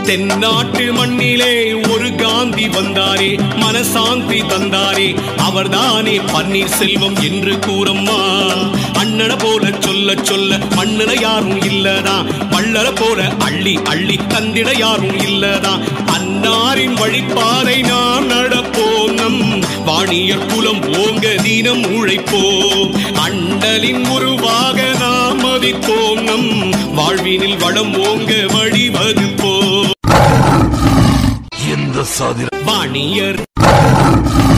தென்னாட்டு மண்ணிலே ஒரு காந்தி வந்தாரே மனசாந்தி தந்தாரே அவர்தானே பன்னீர் செல்வம் என்று கூறம்மா அண்ணன போல சொல்ல சொல்ல மண்ணன யாரும் இல்லதா வள்ளல போல அள்ளி அள்ளி தந்திட யாரும் இல்லதா அன்னாரின் வழிப்பாதை நாம் நடப்போம் நம் வாணியர் குலம் ஓங்க தினம் உழைப்போம் அண்டலின் உருவாக நாம் மதிப்போம் நம் வாழ்வினில் வளம் ஓங்க வழிவகுப்போம் எந்த சாதி வாணியர்